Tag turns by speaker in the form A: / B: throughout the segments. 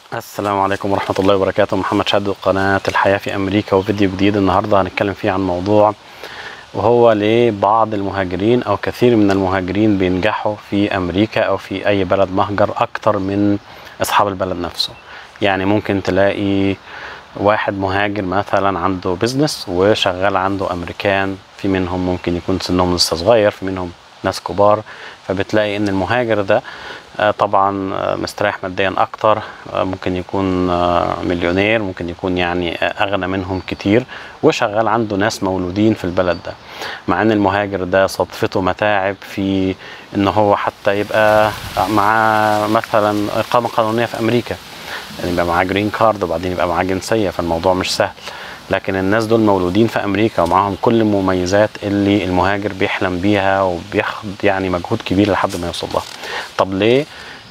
A: السلام عليكم ورحمة الله وبركاته محمد شهد قناة الحياة في أمريكا وفيديو جديد النهاردة هنتكلم فيه عن موضوع وهو ليه بعض المهاجرين أو كثير من المهاجرين بينجحوا في أمريكا أو في أي بلد مهجر أكتر من أصحاب البلد نفسه يعني ممكن تلاقي واحد مهاجر مثلا عنده بيزنس وشغال عنده أمريكان في منهم ممكن يكون سنهم لسه صغير في منهم ناس كبار فبتلاقي ان المهاجر ده آه، طبعا آه، مستريح ماديا اكتر آه، ممكن يكون آه، مليونير ممكن يكون يعني آه، اغنى منهم كتير وشغال عنده ناس مولودين في البلد ده مع ان المهاجر ده صدفته متاعب في ان هو حتى يبقى معاه مثلا اقامه قانونيه في امريكا يعني يبقى معاه جرين كارد وبعدين يبقى معاه جنسيه فالموضوع مش سهل لكن الناس دول مولودين في امريكا ومعاهم كل المميزات اللي المهاجر بيحلم بيها وبياخد يعني مجهود كبير لحد ما يوصل لها طب ليه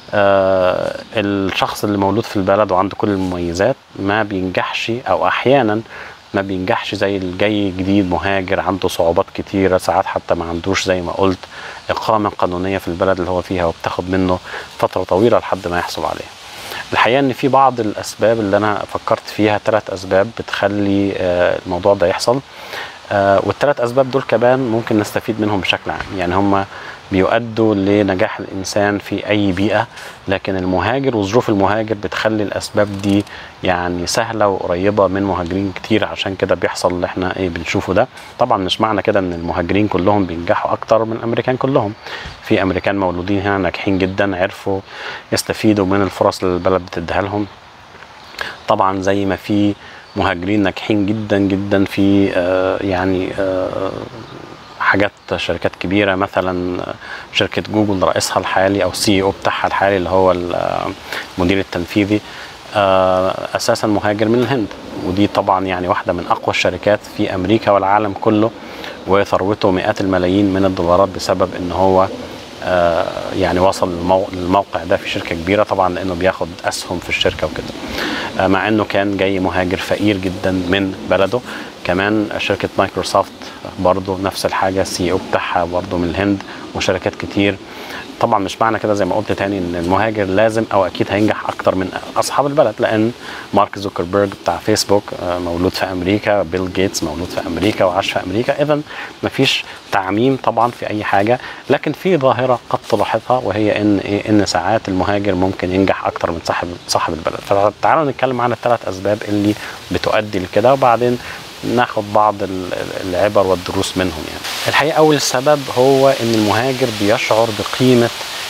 A: آه الشخص اللي مولود في البلد وعنده كل المميزات ما بينجحش او احيانا ما بينجحش زي الجاي جديد مهاجر عنده صعوبات كتيرة ساعات حتى ما عندوش زي ما قلت إقامة قانونية في البلد اللي هو فيها وبتاخد منه فترة طويلة لحد ما يحصل عليها الحقيقه ان في بعض الاسباب اللي انا فكرت فيها ثلاث اسباب بتخلي آه، الموضوع ده يحصل آه، والثلاث اسباب دول كمان ممكن نستفيد منهم بشكل عام يعني هم بيؤدوا لنجاح الانسان في اي بيئه لكن المهاجر وظروف المهاجر بتخلي الاسباب دي يعني سهله وقريبه من مهاجرين كتير عشان كده بيحصل اللي احنا ايه بنشوفه ده طبعا مش معنى كده ان المهاجرين كلهم بينجحوا اكتر من الامريكان كلهم في امريكان مولودين هنا ناجحين جدا عرفوا يستفيدوا من الفرص اللي البلد بتديها لهم طبعا زي ما في مهاجرين ناجحين جدا جدا في آه، يعني آه، حاجات شركات كبيره مثلا شركه جوجل رئيسها الحالي او السي او بتاعها الحالي اللي هو المدير التنفيذي آه، اساسا مهاجر من الهند ودي طبعا يعني واحده من اقوى الشركات في امريكا والعالم كله وثروته مئات الملايين من الدولارات بسبب ان هو آه، يعني وصل للمو- للموقع ده في شركه كبيره طبعا لانه بياخد اسهم في الشركه وكده آه، مع انه كان جاي مهاجر فقير جدا من بلده كمان شركه مايكروسوفت برضه نفس الحاجه السي او بتاعها برضه من الهند وشركات كتير طبعا مش معنى كده زي ما قلت تاني ان المهاجر لازم او اكيد هينجح اكتر من اصحاب البلد لان مارك زوكربيرج بتاع فيسبوك آه، مولود في امريكا بيل جيتس مولود في امريكا وعاش في امريكا اذا مفيش تعميم طبعا في اي حاجه لكن في ظاهره قد تلاحظها وهي ان ايه ان ساعات المهاجر ممكن ينجح اكتر من صاحب صاحب البلد فتعالوا نتكلم عن الثلاث اسباب اللي بتؤدي لكده وبعدين ناخد بعض ال- ال- العبر والدروس منهم يعني الحقيقه اول سبب هو ان المهاجر بيشعر بقيمه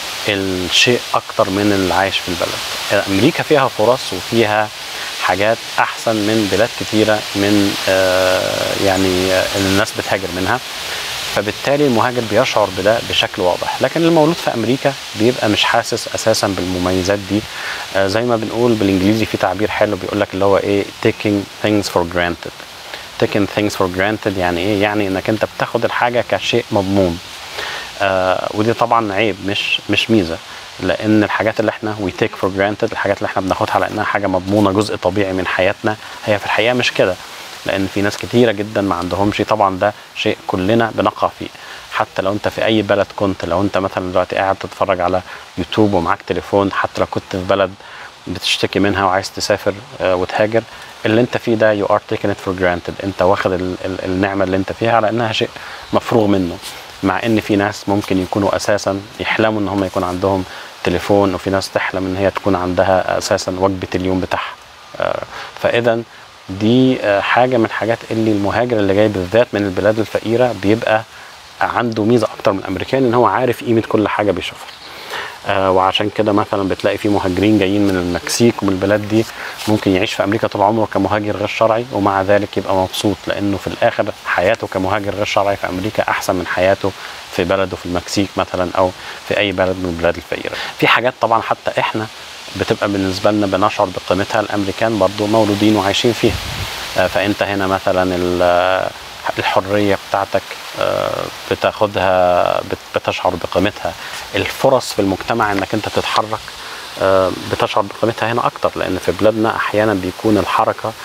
A: الشيء اكتر من اللي عايش في البلد امريكا فيها فرص وفيها حاجات احسن من بلاد كتيره من آه، يعني آه، الناس بتهاجر منها فبالتالي المهاجر بيشعر بده بشكل واضح لكن المولود في امريكا بيبقى مش حاسس اساسا بالمميزات دي آه، زي ما بنقول بالانجليزي في تعبير حلو بيقول لك اللي هو ايه taking things for granted taking things for granted يعني ايه يعني انك انت بتاخد الحاجه كشيء مضمون آه ودي طبعا عيب مش مش ميزه لان الحاجات اللي احنا وي تيك فور جرانتد الحاجات اللي احنا بناخدها على انها حاجه مضمونه جزء طبيعي من حياتنا هي في الحقيقه مش كده لان في ناس كتيره جدا ما عندهمش طبعا ده شيء كلنا بنقع فيه حتى لو انت في اي بلد كنت لو انت مثلا دلوقتي قاعد تتفرج على يوتيوب ومعاك تليفون حتى لو كنت في بلد بتشتكي منها وعايز تسافر آه، وتهاجر اللي انت فيه ده يو ار تيكن ات فور جرانتد انت واخد ال- ال- النعمه اللي انت فيها على انها شيء مفروغ منه مع ان في ناس ممكن يكونوا اساسا يحلموا ان هم يكون عندهم تليفون وفي ناس تحلم ان هي تكون عندها اساسا وجبه اليوم بتاعها آه، فاذا دي آه، حاجه من الحاجات اللي المهاجر اللي جاي بالذات من البلاد الفقيره بيبقى عنده ميزه اكتر من الامريكان ان هو عارف قيمه كل حاجه بيشوفها آه وعشان كده مثلا بتلاقي في مهاجرين جايين من المكسيك ومن البلاد دي ممكن يعيش في امريكا طول عمره كمهاجر غير شرعي ومع ذلك يبقى مبسوط لانه في الاخر حياته كمهاجر غير شرعي في امريكا احسن من حياته في بلده في المكسيك مثلا او في اي بلد من البلاد الفقيره. في حاجات طبعا حتى احنا بتبقى بالنسبه لنا بنشعر بقيمتها الامريكان برضو مولودين وعايشين فيها. آه فانت هنا مثلا ال- الحريه بتاعتك آه، بتاخدها بت- بتشعر بقيمتها الفرص في المجتمع انك انت تتحرك آه، بتشعر بقيمتها هنا اكتر لان في بلادنا احيانا بيكون الحركه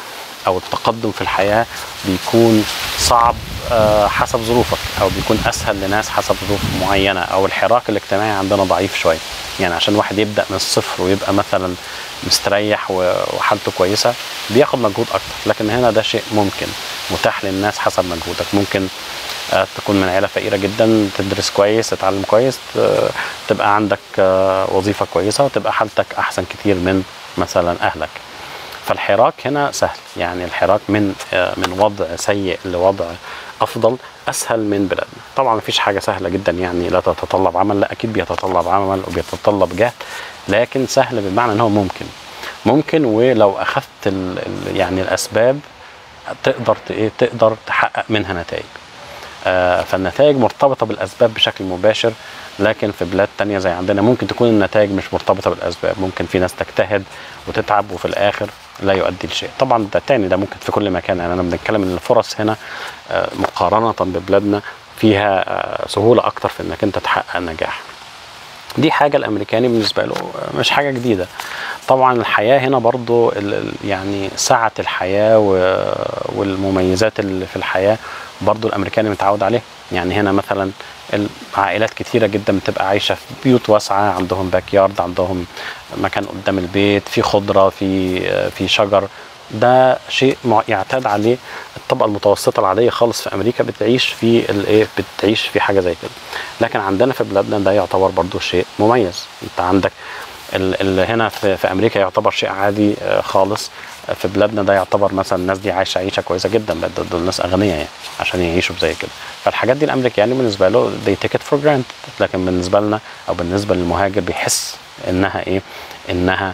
A: او التقدم في الحياه بيكون صعب آه، حسب ظروفك او بيكون اسهل لناس حسب ظروف معينه او الحراك الاجتماعي عندنا ضعيف شويه يعني عشان واحد يبدا من الصفر ويبقى مثلا مستريح و- وحالته كويسه بياخد مجهود اكتر لكن هنا ده شيء ممكن متاح للناس حسب مجهودك ممكن آه، تكون من عيله فقيره جدا تدرس كويس تتعلم كويس ت- تبقى عندك آه، وظيفه كويسه وتبقى حالتك احسن كتير من مثلا اهلك فالحراك هنا سهل يعني الحراك من آه، من وضع سيء لوضع افضل اسهل من بلادنا طبعا مفيش حاجه سهله جدا يعني لا تتطلب عمل لا اكيد بيتطلب عمل وبيتطلب جهد لكن سهل بمعنى ان هو ممكن ممكن ولو اخذت ال ال يعني الاسباب تقدر ت- ايه تقدر تحقق منها نتائج آه، فالنتائج مرتبطة بالأسباب بشكل مباشر لكن في بلاد تانية زي عندنا ممكن تكون النتائج مش مرتبطة بالأسباب ممكن في ناس تجتهد وتتعب وفي الآخر لا يؤدي لشيء طبعا ده تاني ده ممكن في كل مكان يعني أنا بنتكلم إن الفرص هنا آه، مقارنة ببلادنا فيها آه، سهولة أكتر في إنك أنت تحقق نجاح دي حاجة الأمريكاني بالنسبة له مش حاجة جديدة طبعا الحياة هنا برضو ال- ال- يعني سعة الحياة و- والمميزات اللي في الحياة برضو الأمريكاني متعود عليه يعني هنا مثلا العائلات كتيرة جدا بتبقى عايشة في بيوت واسعة عندهم باك يارد عندهم مكان قدام البيت في خضرة في في شجر ده شيء مع- يعتاد عليه الطبقه المتوسطه العاديه خالص في امريكا بتعيش في الايه بتعيش في حاجه زي كده لكن عندنا في بلادنا ده يعتبر برضو شيء مميز انت عندك ال- اللي هنا في, في امريكا يعتبر شيء عادي آه، خالص آه، في بلادنا ده يعتبر مثلا الناس دي عايشه عيشه كويسه جدا بل دول- دول ناس اغنياء يعني عشان يعيشوا زي كده فالحاجات دي الامريكاني بالنسبه له they take it for granted لكن بالنسبه لنا او بالنسبه للمهاجر بيحس انها ايه انها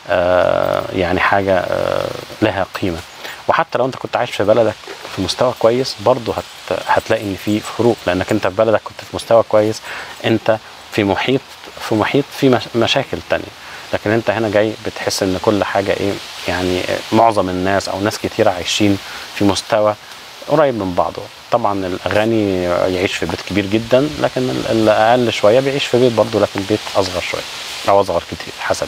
A: آه يعني حاجه آه لها قيمه وحتى لو انت كنت عايش في بلدك في مستوى كويس برضه هت هتلاقي ان في فروق لانك انت في بلدك كنت في مستوى كويس انت في محيط في محيط في مش مشاكل تانية لكن انت هنا جاي بتحس ان كل حاجه ايه يعني معظم الناس او ناس كتير عايشين في مستوى قريب من بعضه طبعا الاغاني يعيش في بيت كبير جدا لكن ال- الاقل شويه بيعيش في بيت برضه لكن بيت اصغر شويه او اصغر كتير حسب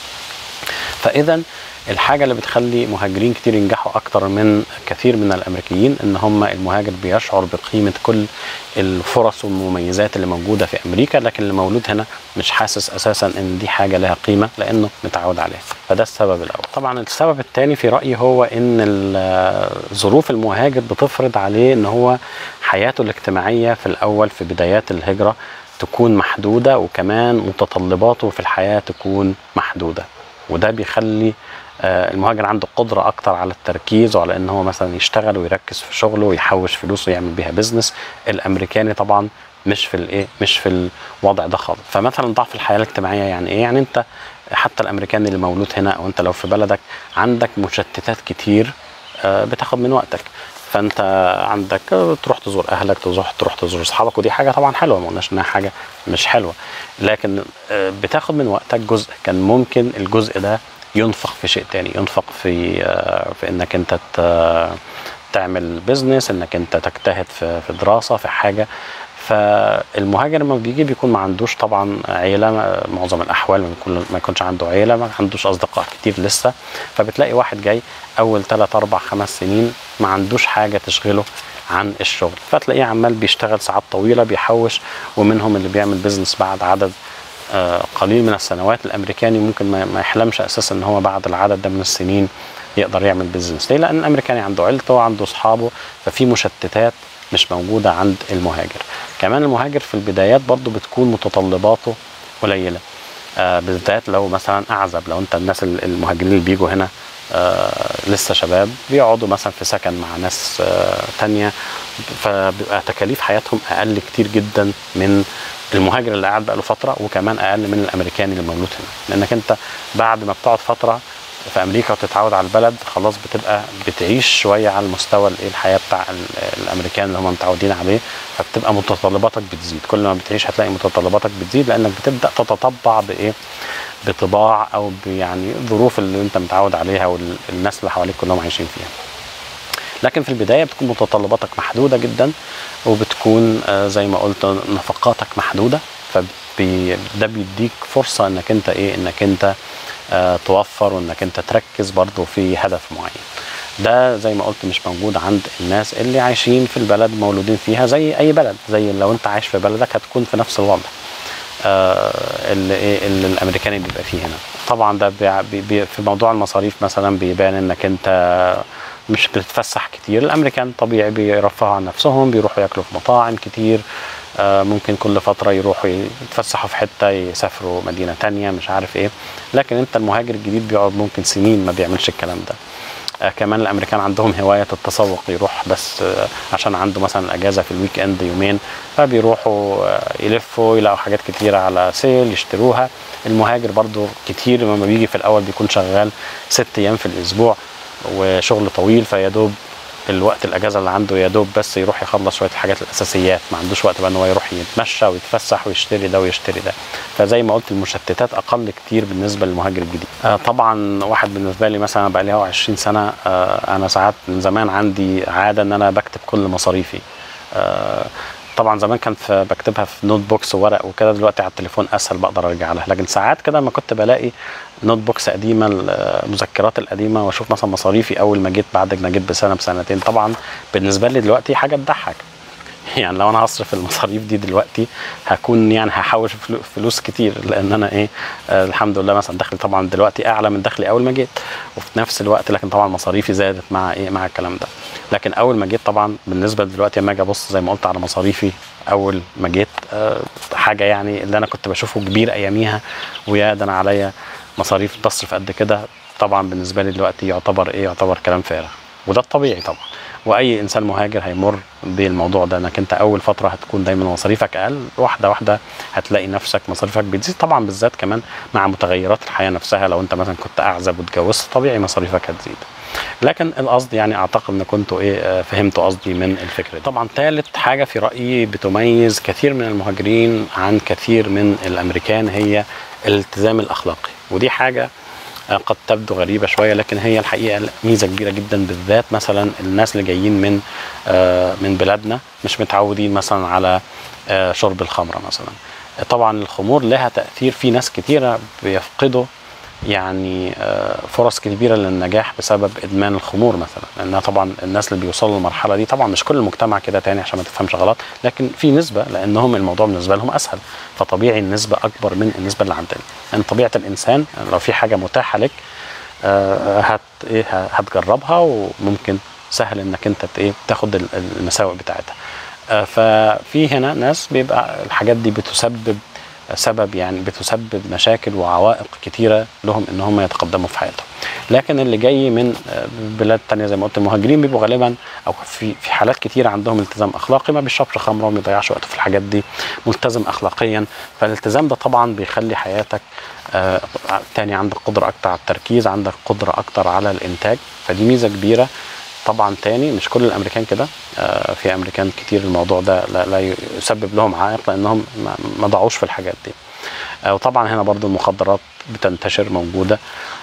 A: فاذا الحاجه اللي بتخلي مهاجرين كتير ينجحوا اكتر من كثير من الامريكيين ان هم المهاجر بيشعر بقيمه كل الفرص والمميزات اللي موجوده في امريكا لكن اللي مولود هنا مش حاسس اساسا ان دي حاجه لها قيمه لانه متعود عليها فده السبب الاول طبعا السبب الثاني في رايي هو ان ال- ظروف المهاجر بتفرض عليه ان هو حياته الاجتماعيه في الاول في بدايات الهجره تكون محدوده وكمان متطلباته في الحياه تكون محدوده وده بيخلي آه، المهاجر عنده قدرة أكتر على التركيز وعلى إن هو مثلا يشتغل ويركز في شغله ويحوش فلوسه ويعمل بيها بيزنس الأمريكاني طبعا مش في الإيه مش في الوضع ده خالص فمثلا ضعف الحياة الاجتماعية يعني إيه يعني أنت حتى الأمريكاني اللي مولود هنا أو أنت لو في بلدك عندك مشتتات كتير آه، بتاخد من وقتك فانت عندك آه، تروح تزور اهلك تروح تروح تزور اصحابك ودي حاجه طبعا حلوه ما قلناش انها حاجه مش حلوه لكن آه، بتاخد من وقتك جزء كان ممكن الجزء ده ينفق في شيء تاني ينفق في آه، في انك انت ت- تعمل بيزنس انك انت تجتهد في في دراسه في حاجه فالمهاجر لما بيجي بيكون ما عندوش طبعا عيله ما- معظم الاحوال ما يكون ما يكونش عنده عيله ما عندوش اصدقاء كتير لسه فبتلاقي واحد جاي اول 3 4 5 سنين ما عندوش حاجه تشغله عن الشغل فتلاقيه عمال بيشتغل ساعات طويله بيحوش ومنهم اللي بيعمل بيزنس بعد عدد آه، قليل من السنوات الامريكاني ممكن ما ما يحلمش اساسا ان هو بعد العدد ده من السنين يقدر يعمل بيزنس ليه لان الامريكاني عنده عيلته وعنده اصحابه ففي مشتتات مش موجوده عند المهاجر كمان المهاجر في البدايات برضو بتكون متطلباته قليله آه بالذات لو مثلا اعزب لو انت الناس ال- المهاجرين اللي بيجوا هنا آه لسه شباب بيقعدوا مثلا في سكن مع ناس آه تانية فبيبقى تكاليف حياتهم اقل كتير جدا من المهاجر اللي قاعد بقاله فتره وكمان اقل من الامريكاني اللي مولود هنا لانك انت بعد ما بتقعد فتره في امريكا وتتعود على البلد خلاص بتبقى بتعيش شويه على المستوى الايه الحياه بتاع ال- الامريكان اللي هم متعودين عليه فبتبقى متطلباتك بتزيد كل ما بتعيش هتلاقي متطلباتك بتزيد لانك بتبدا تتطبع بايه بطباع او يعني ظروف اللي انت متعود عليها والناس اللي حواليك كلهم عايشين فيها لكن في البدايه بتكون متطلباتك محدوده جدا وبتكون آه، زي ما قلت نفقاتك محدوده فده بيديك فرصه انك انت ايه انك انت آه، توفر وانك انت تركز برضو في هدف معين ده زي ما قلت مش موجود عند الناس اللي عايشين في البلد مولودين فيها زي اي بلد زي لو انت عايش في بلدك هتكون في نفس الوضع آه، اللي, إيه اللي الامريكاني بيبقى فيه هنا طبعا ده بيع- بي بي في موضوع المصاريف مثلا بيبان انك انت مش بتتفسح كتير الامريكان طبيعي بيرفهوا عن نفسهم بيروحوا ياكلوا في مطاعم كتير آه، ممكن كل فترة يروحوا يتفسحوا في حتة يسافروا مدينة تانية مش عارف ايه لكن انت المهاجر الجديد بيقعد ممكن سنين ما بيعملش الكلام ده آه، كمان الامريكان عندهم هوايه التسوق يروح بس آه، عشان عنده مثلا اجازه في الويك اند يومين فبيروحوا آه، يلفوا يلاقوا حاجات كتيره على سيل يشتروها المهاجر برضو كتير لما بيجي في الاول بيكون شغال ست ايام في الاسبوع وشغل طويل فيا دوب الوقت الاجازه اللي عنده يا دوب بس يروح يخلص شويه الحاجات الاساسيات ما عندوش وقت بقى ان هو يروح يتمشى ويتفسح ويشتري ده ويشتري ده فزي ما قلت المشتتات اقل كتير بالنسبه للمهاجر الجديد آه طبعا واحد بالنسبه لي مثلا بقى لي 20 سنه آه انا ساعات من زمان عندي عاده ان انا بكتب كل مصاريفي آه طبعا زمان كانت في- بكتبها في نوت بوكس وورق وكده دلوقتي على التليفون اسهل بقدر ارجع لها لكن ساعات كده لما كنت بلاقي نوت بوكس قديمه المذكرات القديمه واشوف مثلا مصاريفي اول ما جيت بعد ما جيت بسنه بسنتين طبعا بالنسبه لي دلوقتي حاجه تضحك يعني لو انا هصرف المصاريف دي دلوقتي هكون يعني هحوش فلو- فلوس كتير لان انا ايه آه الحمد لله مثلا دخلي طبعا دلوقتي اعلى من دخلي اول ما جيت وفي نفس الوقت لكن طبعا مصاريفي زادت مع ايه مع الكلام ده لكن اول ما جيت طبعا بالنسبه دلوقتي لما اجي ابص زي ما قلت على مصاريفي اول ما جيت آه حاجه يعني اللي انا كنت بشوفه كبير اياميها ويا ده انا عليا مصاريف بصرف قد كده طبعا بالنسبه لي دلوقتي يعتبر ايه يعتبر كلام فارغ وده الطبيعي طبعا واي انسان مهاجر هيمر بالموضوع ده انك انت اول فتره هتكون دايما مصاريفك اقل واحده واحده هتلاقي نفسك مصاريفك بتزيد طبعا بالذات كمان مع متغيرات الحياه نفسها لو انت مثلا كنت اعزب واتجوزت طبيعي مصاريفك هتزيد لكن القصد يعني اعتقد ان كنتوا ايه آه، فهمتوا قصدي من الفكره دي. طبعا ثالث حاجه في رايي بتميز كثير من المهاجرين عن كثير من الامريكان هي الالتزام الاخلاقي ودي حاجه آه، قد تبدو غريبه شويه لكن هي الحقيقه ميزه كبيره جدا بالذات مثلا الناس اللي جايين من آه، من بلادنا مش متعودين مثلا على آه، شرب الخمره مثلا طبعا الخمور لها تاثير في ناس كتيره بيفقدوا يعني آه، فرص كبيره للنجاح بسبب ادمان الخمور مثلا لانها طبعا الناس اللي بيوصلوا للمرحله دي طبعا مش كل المجتمع كده تاني عشان ما تفهمش غلط لكن في نسبه لانهم الموضوع بالنسبه لهم اسهل فطبيعي النسبه اكبر من النسبه اللي عندنا لان طبيعه الانسان لو في حاجه متاحه لك آه، هت ايه ه- هتجربها وممكن سهل انك انت ت- ايه تاخد ال- المساوئ بتاعتها آه، ففي هنا ناس بيبقى الحاجات دي بتسبب سبب يعني بتسبب مشاكل وعوائق كتيره لهم ان هم يتقدموا في حياتهم لكن اللي جاي من آه، بلاد تانية زي ما قلت المهاجرين بيبقوا غالبا او في في حالات كتيره عندهم التزام اخلاقي ما بيشربش خمره وما بيضيعش وقته في الحاجات دي ملتزم اخلاقيا فالالتزام ده طبعا بيخلي حياتك آه، تاني عندك قدره اكتر على التركيز عندك قدره اكتر على الانتاج فدي ميزه كبيره طبعا تاني مش كل الامريكان كده آه، في امريكان كتير الموضوع ده لا, لا يسبب لهم عائق لانهم ما- ما ضاعوش في الحاجات دي آه، وطبعا هنا برضو المخدرات بتنتشر موجوده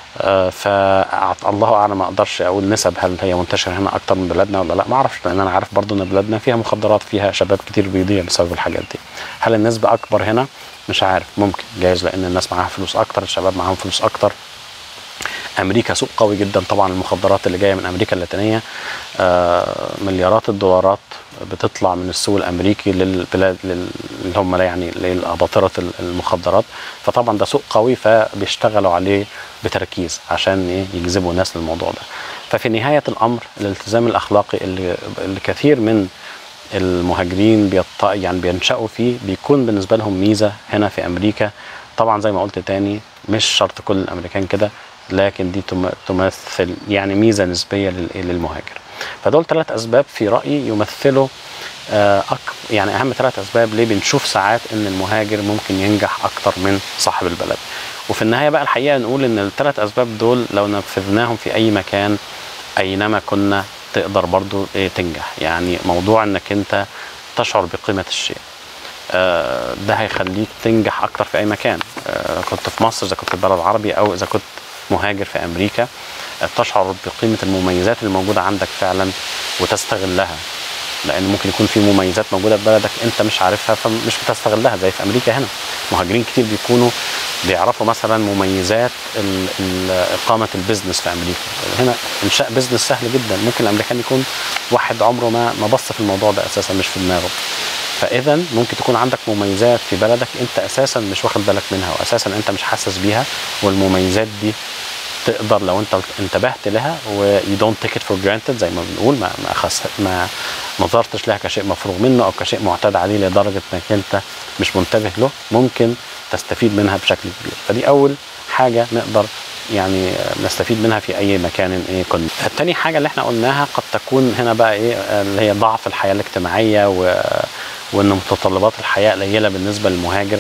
A: فالله اعلم ما اقدرش اقول نسب هل هي منتشره هنا اكتر من بلادنا ولا لا ما اعرفش لان انا عارف برضو ان بلادنا فيها مخدرات فيها شباب كتير بيضيع بسبب الحاجات دي هل النسبه اكبر هنا مش عارف ممكن جايز لان الناس معاها فلوس اكتر الشباب معاهم فلوس اكتر امريكا سوق قوي جدا طبعا المخدرات اللي جايه من امريكا اللاتينيه آه، مليارات الدولارات بتطلع من السوق الامريكي للبلاد لل- اللي هم يعني لاباطره المخدرات فطبعا ده سوق قوي فبيشتغلوا عليه بتركيز عشان ايه يجذبوا الناس للموضوع ده ففي نهايه الامر الالتزام الاخلاقي اللي, اللي كثير من المهاجرين بيط... يعني بينشأوا فيه بيكون بالنسبه لهم ميزه هنا في امريكا طبعا زي ما قلت تاني مش شرط كل الامريكان كده لكن دي تم- تمثل يعني ميزه نسبيه لل- للمهاجر فدول ثلاث اسباب في رايي يمثلوا آه، أك... يعني اهم ثلاث اسباب ليه بنشوف ساعات ان المهاجر ممكن ينجح اكتر من صاحب البلد وفي النهايه بقى الحقيقه نقول ان الثلاث اسباب دول لو نفذناهم في اي مكان اينما كنا تقدر برضو إيه تنجح يعني موضوع انك انت تشعر بقيمه الشيء آه، ده هيخليك تنجح اكتر في اي مكان آه، كنت في مصر اذا كنت في بلد عربي او اذا كنت مهاجر في امريكا آه، تشعر بقيمه المميزات اللي موجوده عندك فعلا وتستغلها لان ممكن يكون في مميزات موجوده في بلدك انت مش عارفها فمش بتستغلها زي في امريكا هنا مهاجرين كتير بيكونوا بيعرفوا مثلا مميزات ال- ال- اقامه البيزنس في امريكا هنا انشاء بيزنس سهل جدا ممكن الامريكان يكون واحد عمره ما ما بص في الموضوع ده اساسا مش في دماغه فاذا ممكن تكون عندك مميزات في بلدك انت اساسا مش واخد بالك منها واساسا انت مش حاسس بيها والمميزات دي تقدر لو انت انتبهت لها و you don't take it for granted زي ما بنقول ما ما خس ما نظرتش لها كشيء مفروغ منه او كشيء معتاد عليه لدرجه انك انت مش منتبه له ممكن تستفيد منها بشكل كبير فدي اول حاجه نقدر يعني نستفيد منها في اي مكان ايه كنا التاني حاجه اللي احنا قلناها قد تكون هنا بقى ايه اللي هي ضعف الحياه الاجتماعيه و وان متطلبات الحياه قليله بالنسبه للمهاجر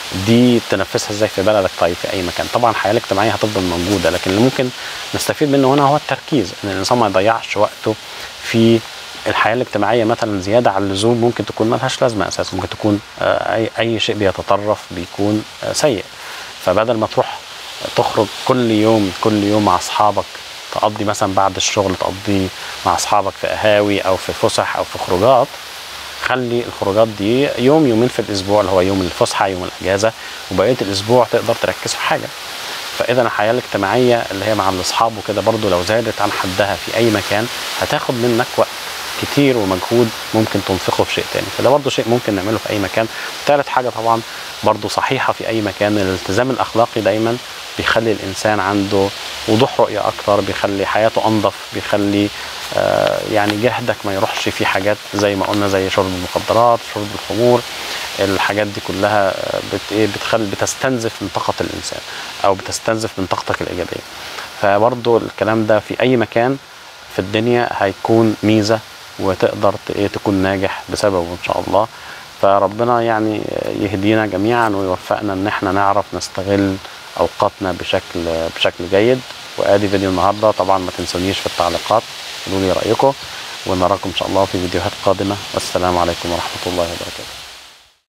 A: دي تنفذها ازاي في بلدك طيب في اي مكان طبعا الحياه الاجتماعيه هتفضل موجوده لكن اللي ممكن نستفيد منه هنا هو التركيز ان الانسان ما يضيعش وقته في الحياه الاجتماعيه مثلا زياده عن اللزوم ممكن تكون ملهاش لازمه اساسا ممكن تكون آه، اي اي شيء بيتطرف بيكون آه، سيء فبدل ما تروح تخرج كل يوم كل يوم مع اصحابك تقضي مثلا بعد الشغل تقضي مع اصحابك في قهاوي او في فسح او في خروجات خلي الخروجات دي يوم يومين في الاسبوع اللي هو يوم الفسحه يوم الاجازه وبقيه الاسبوع تقدر تركز في حاجه فاذا الحياه الاجتماعيه اللي هي مع الاصحاب وكده برضو لو زادت عن حدها في اي مكان هتاخد منك وقت كتير ومجهود ممكن تنفقه في شيء تاني فده برضو شيء ممكن نعمله في اي مكان ثالث حاجه طبعا برضو صحيحه في اي مكان الالتزام الاخلاقي دايما بيخلي الانسان عنده وضوح رؤيه اكتر بيخلي حياته انظف بيخلي آه يعني جهدك ما يروحش في حاجات زي ما قلنا زي شرب المخدرات شرب الخمور الحاجات دي كلها آه، بت ايه بتخلي بتستنزف من طاقه الانسان او بتستنزف من طاقتك الايجابيه فبرضو الكلام ده في اي مكان في الدنيا هيكون ميزه وتقدر ت- ايه تكون ناجح بسببه ان شاء الله فربنا يعني يهدينا جميعا ويوفقنا ان احنا نعرف نستغل اوقاتنا بشكل بشكل جيد وادي فيديو النهارده طبعا ما تنسونيش في التعليقات قولوا لي رايكم ونراكم ان شاء الله في فيديوهات قادمه والسلام عليكم ورحمه الله وبركاته